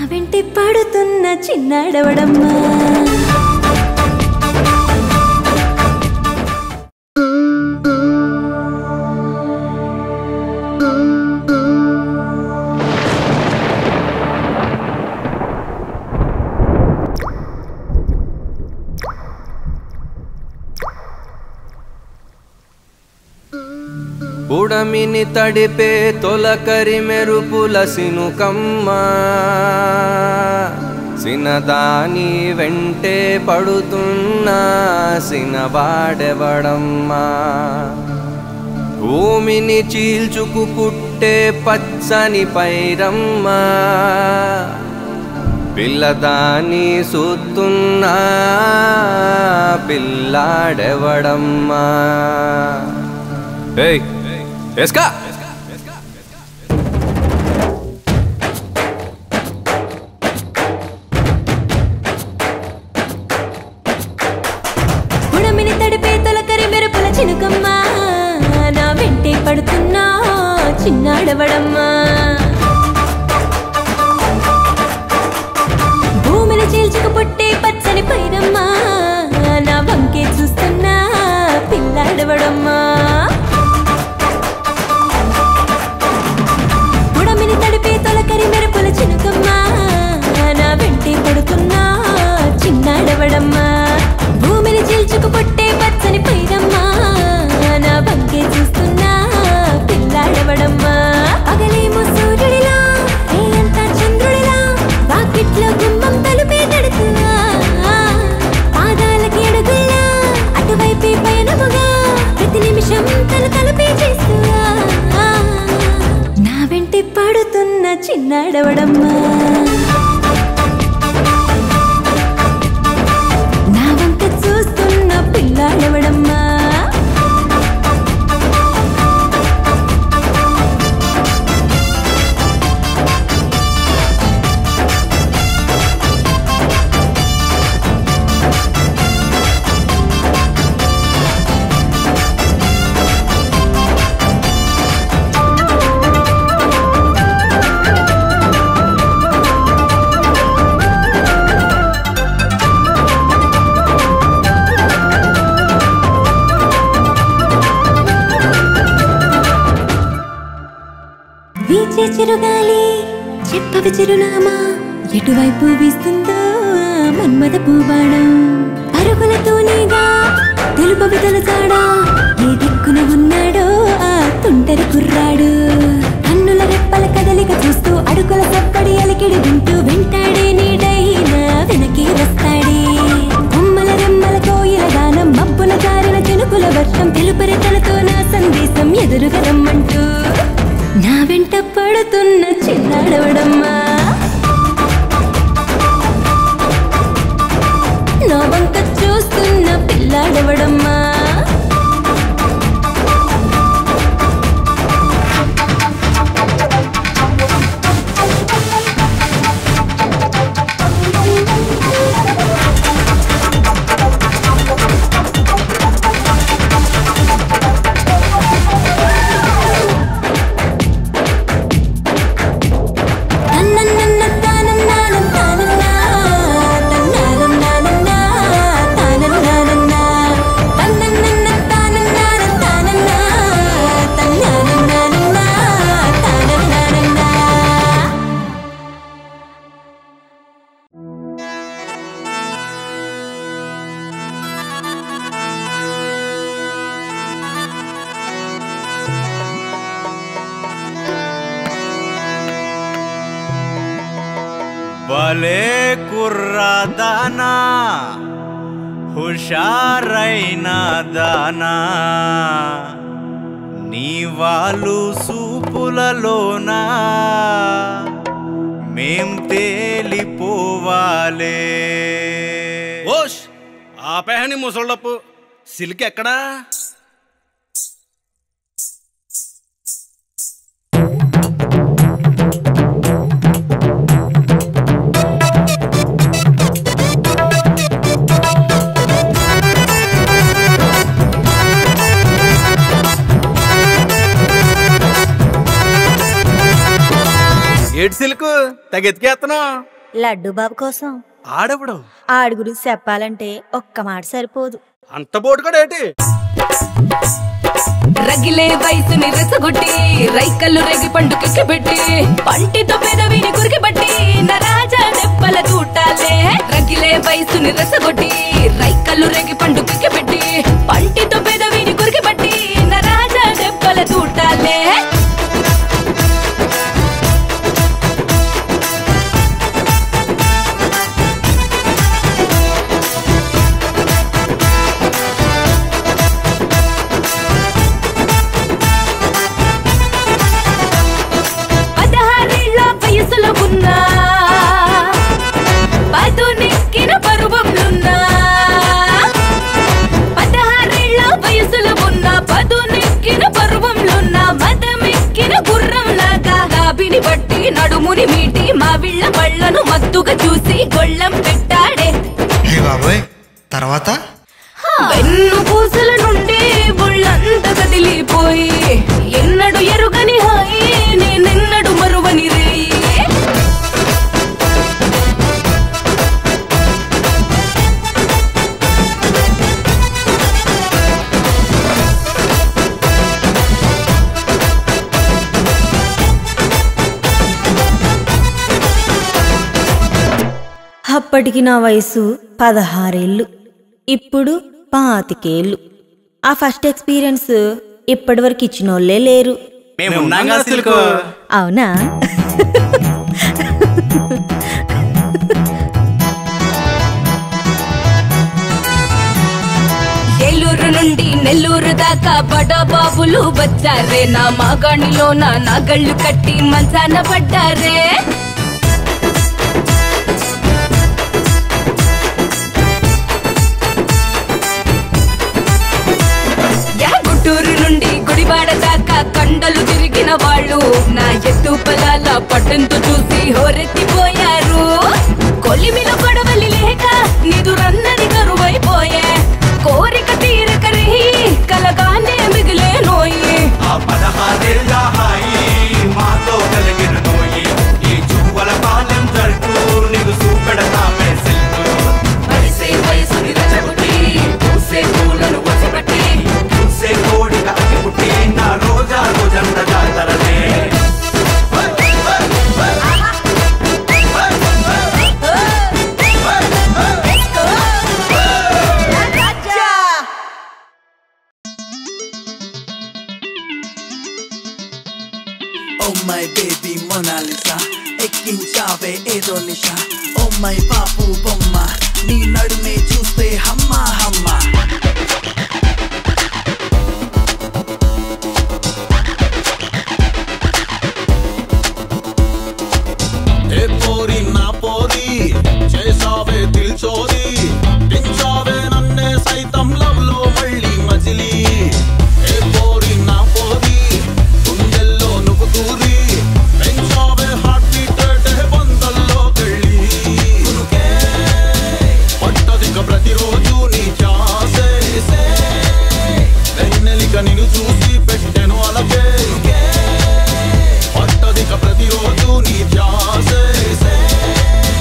వెంటి పడుతున్న చిన్నాడవడమ్మా ఉడమిని తడిపే తొలకరి మెరుపుల సినుకమ్మ సినదాని వెంటే పడుతున్నా సినవాడెవడమ్మా భూమిని చీల్చుకు పుట్టే పచ్చని పైరమ్మా పిల్లదాని సూతున్నా పిల్లాడెవడమ్మా ఏయ్ ఎస్కా ఉడమిని తడిపే తొలకరి మెరుపుల చినుకమ్మా నా వెంటే పడుతున్నా చిన్నాడవడమ్మా భూమిని చీల్చుకు పుట్టే పచ్చని పైరమ్మా నా వంకే చూస్తున్నా పిల్లాడవడమ్మా ఉడమిని తడిపే తొలకరి మెరుపుల చినుకమ్మా నా వెంటే పడుతున్నా చిన్నాడవడమ్మా భూమిని చీల్చుకు పుట్టే పచ్చని పైరమ్మా నా బంకే చూస్తున్నా పిల్లాడవడమ్మా పగలేమో సూర్యుడిలా రేయంతా చంద్రుడిలా వాకిట్లో గుమ్మం తలుపే తడుతున్నా పాదాలకి అడుగుల్లా అటువైపే పయనముగా ప్రతి నిమిషం తన తలుపే చేస్తున్నా నా వెంటి పడుతున్న చిన్నాడవడమ్మా నా వంక చూస్తున్న పిల్లాడవడమ్మా వీచే చిరుగాలి చెప్పవి చిరునామా ఎటువైపు వీస్తుందో ఆ మన్మద పూబాణం పరుగులతోనేగా తెలుపవి తలచాడా ఏ దిక్కున ఉన్నాడో ఆ తుంటరి కుర్రాడు కన్నుల రెప్పల కదలిక చూస్తూ అడుగుల సప్పడి అలికిడి వింటూ వెంటాడే నీడైనా వెనకే వస్తాడే కొమ్మల రెమ్మల కోయిల గానం మబ్బున జారిన చినుకుల వర్షం తెలుపరి తనతో నా సందేశం ఎదురుగా రమ్మంటూ నా వెంట పడుతున్న చిన్నాడవడమ్మా నా వంక చూస్తున్న పిల్లాడవడమ్మా తన్నన్నన్న తానన్నానం తానన్నా, తన్నానం నానన్నా, తానన్నానన్నా. తన్నన్నన్న తానన్నానం తానన్నా, తన్నానం నానన్నా, తానన్నానన్నా. భలే కుర్రదానా హుషారైన దానా నీ వాళ్ళు సూపులలోనా మేం తేలిపోవాలే ఓష్ ఆపేహని ముసళ్ళప్పు సిల్క్ ఎక్కడా ఏడు సిల్క్ తెగెత్తికేస్తున్నావు లడ్డు బాబు కోసం ఆడెవడు ఆడి గురించి చెప్పాలంటే ఒక్క మాట సరిపోదు అంత బోటు కూడా ఏంటి రగిలే వయసుని రెసగొట్టి రైకల్లు రెగి పండు పెట్టి పంటితో పెదవిని కురికిబట్టి నరాజా దెబ్బల తూటాలే రగిలే వయసుని రెసగొట్టి రైకల్లు రెగి పండు పెట్టి పంటితో పెదవిని కురికిబట్టి నరాజా దెబ్బల తూటాలే పదహారేళ్ల వయసులో ఉన్నా పదునెక్కిన పరువంలున్నా పదహారేళ్ల వయసులో ఉన్న పదునెక్కిన పరువంలున్నా మదమెక్కిన గుర్రంలాగా గాబిని బట్టి నడుముని మీటి మా విళ్ళ పళ్ళను మత్తుగా చూసి గొళ్ళం పెట్టాడే హే బాబోయ్ తర్వాత వెన్ను పూసల నుండి ఒళ్ళంత కదిలిపోయి ఎన్నడు ఎరుగని హాయి నేనెన్నడు మరువని రేయి అప్పటికి నా వయసు పదహారేళ్ళు ఇప్పుడు పాతికేళ్ళు ఆ ఫస్ట్ ఎక్స్పీరియన్స్ ఇప్పటివరకు ఇచ్చినోళ్ళే లేరు మేము ఉన్నాం కదా సిల్కు అవునా ఏలూరు నుండి నెల్లూరు దాకా బడా బాబులు వచ్చారే నా మాగాణిలో నా నాగళ్ళు కట్టి మంచాన పడ్డారే యా గుంటూరు నుండి గుడివాడ దాకా కండలు తిరిగిన వాళ్ళు నా ఎత్తు పొలాల పట్టంతో చూసి హోరెత్తిపోయారు కొలిమిలో గొడవలి లేక నిదురన్నది కరువైపోయే కోరిక తీరక రేయి కలగానే మిగిలే నోయి ఆ పదహారేళ్ళ హాయి మాతో కలిగిన నోయి ఈ చువ్వల పాలెం జరుపు నీకు చూపెడతామే సిల్కు వయసే వయసుని రచగొట్టి పూసే పూలను వసబట్టి చూసే కోడిగా అతి పుట్టి నా రోజా రోజంత జాతరనే Oh my baby Mona Lisa ఎక్కించావే ఏదో నిష ఓ మై బాపు బొమ్మ నీ నడుమే చూస్తే హమ్మ హమ్మ ఏ పోరి నా పోరి చేసావే దిల్చోరి దించావే నన్నే సైతం లవ్ లో మళ్ళీ మజిలీ ఏ పోరి నా పోరి గుండెల్లో నువ్వు దూరి పెంచావే హార్ట్ బీట్ బందల్లో కెళ్ళి పట్టదిక ప్రతిరోజు నీ చాసే వెన్నెలిక నిన్ను చూసి పెట్టెను అలకే పట్టదిక ప్రతిరోజు నీ ధ్యాసే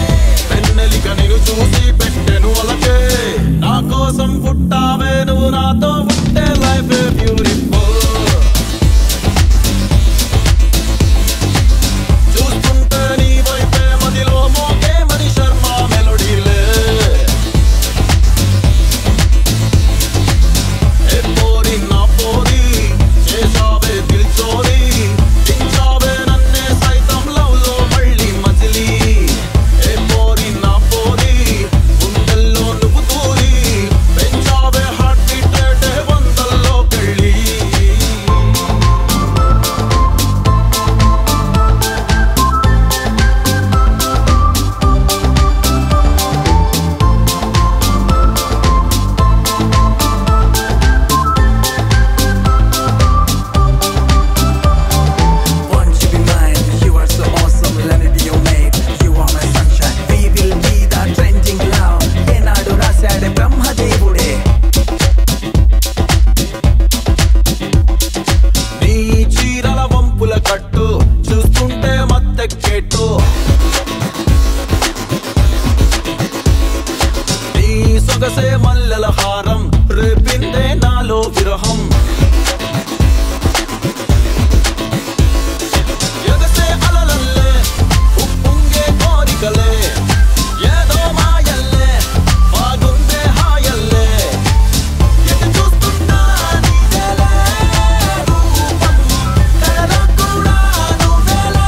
మల్లెల హారం రేపిందే నాలో విరహం ఎగసే అలలల్లే ఉప్పొంగే కోరికలే ఏదో మాయల్లే బాగుందే హాయల్లే ఎటు చూస్తున్నా నీదేలే రూపం కలలో కూడా నువ్వేలే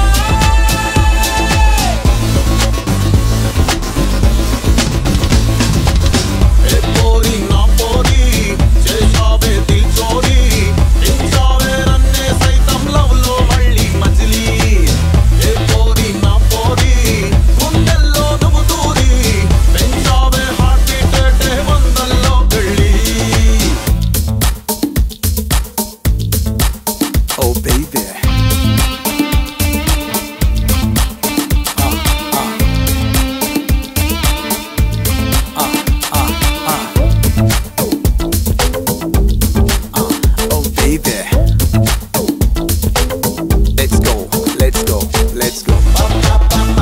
ఏ పోరి నా పోరి చేసావే దిల్ చోరీ దించావే నన్నే సైతం లవ్ లో మళ్ళీ మజిలీ ఏ పోరి నా పోరి గుండెల్లో నువ్వు దూరి పెంచావే హార్ట్ బీట్ డే వందల్లో వెళ్ళి Oh baby Oh baby Let's go, let's go, let's go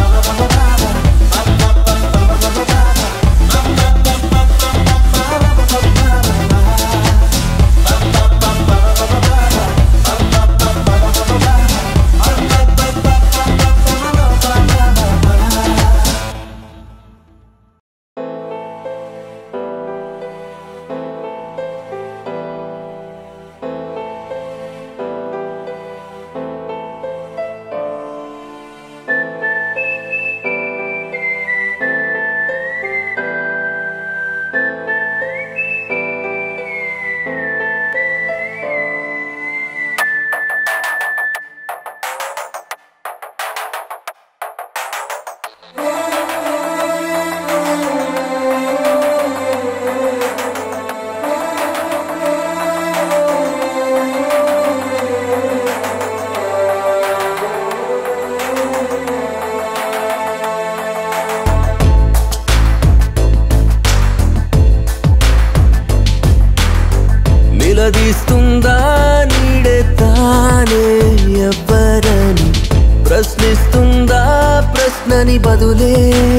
నిలదీస్తుందా నీడే తానే ఎవ్వరని ప్రశ్నిస్తుందా ప్రశ్నని బదులే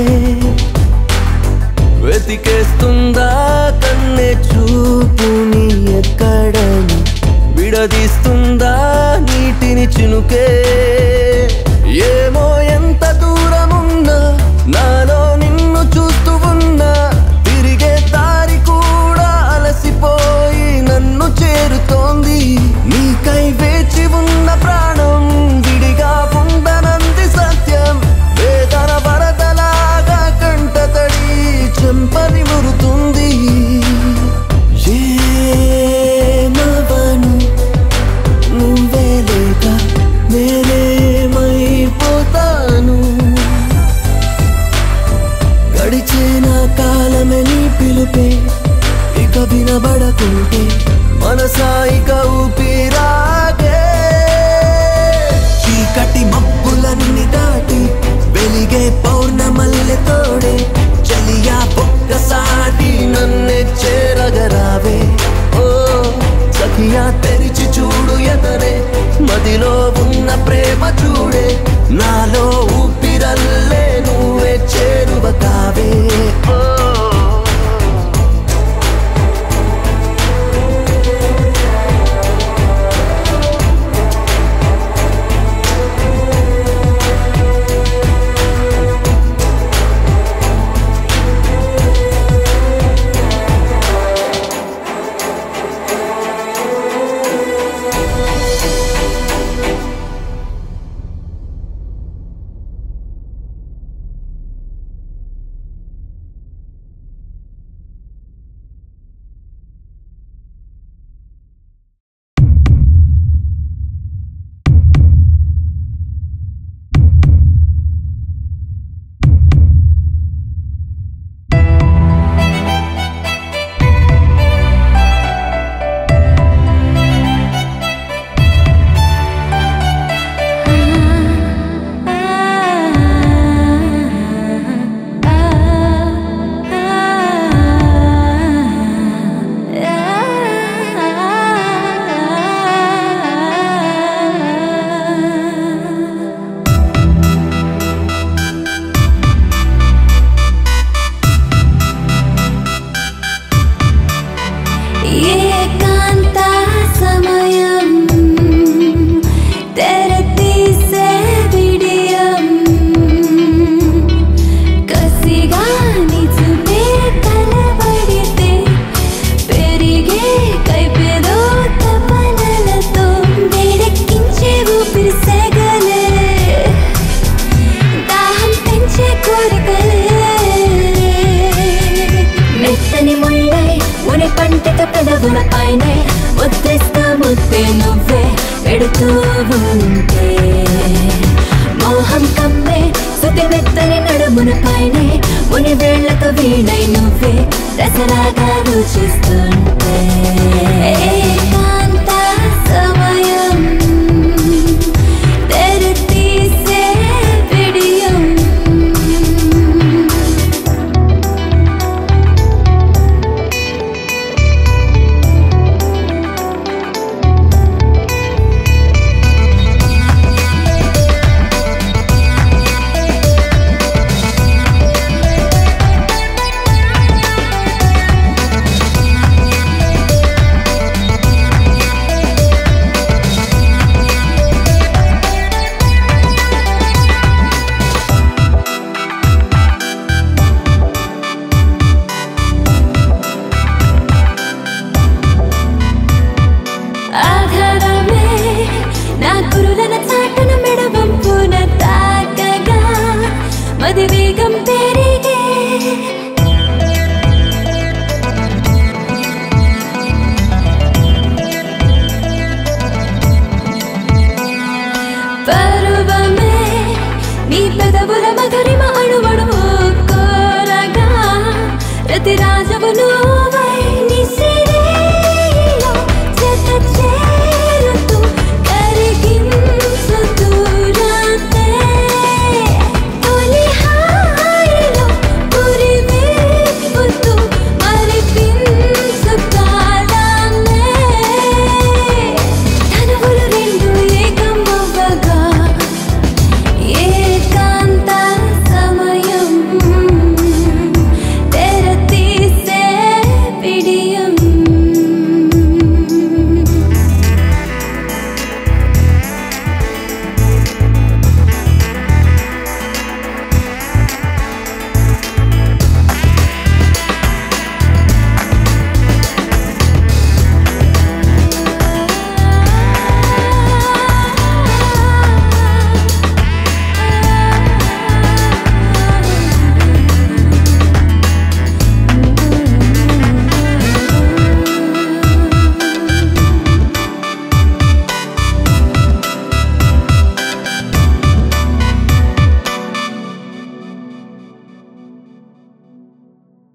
వెతికేస్తుందా కన్నె చూపుని ఎక్కడని విడదీస్తుందా నీటిని చినుకే ఏమో ఎంత దూరమున్నా నాలో నిన్ను చూస్తూ ఉన్నా తిరిగే దారి కూడా అలసిపోయి నన్ను చేరుతోంది నీకై వేచి ఉన్న ప్రాణం విడిగా ఉండనంది సత్యం వేదన వరదలాగా కంట తడి చెంపని మురుతుంది ఏమవను నువ్వే లేక నేనేమైపోతాను గడిచే నా కాలమే నీ పిలుపే ఇక వినబడకుంటే మనసాయిక ఊపిరాగే చీకటి మబ్బులన్నీ దాటి వెలిగే పౌర్ణమల్లె తోడే చలియా ఒక్కసారి నన్నే చేరగరావే ఓ సఖియా తెరిచి చూడు ఎదరే మదిలో ఉన్న ప్రేమ చూడే నాలో ఊపిరల్లే నువ్వే చేరువ కావే ఓ ఉంటే మోహం కమ్మే సుతి మెత్తని నడుమున పైనే ముని వేళ్లతో వీణై నువ్వే రసరాగా రుచిస్తుంటే ఏకాంత సమయం తెర తీసే విడియం ఆధారమే నా గురులన చాటున మెడవంపున తాకగా మది వేగం పెరిగే పరువమే నీ పెదవుల మధురి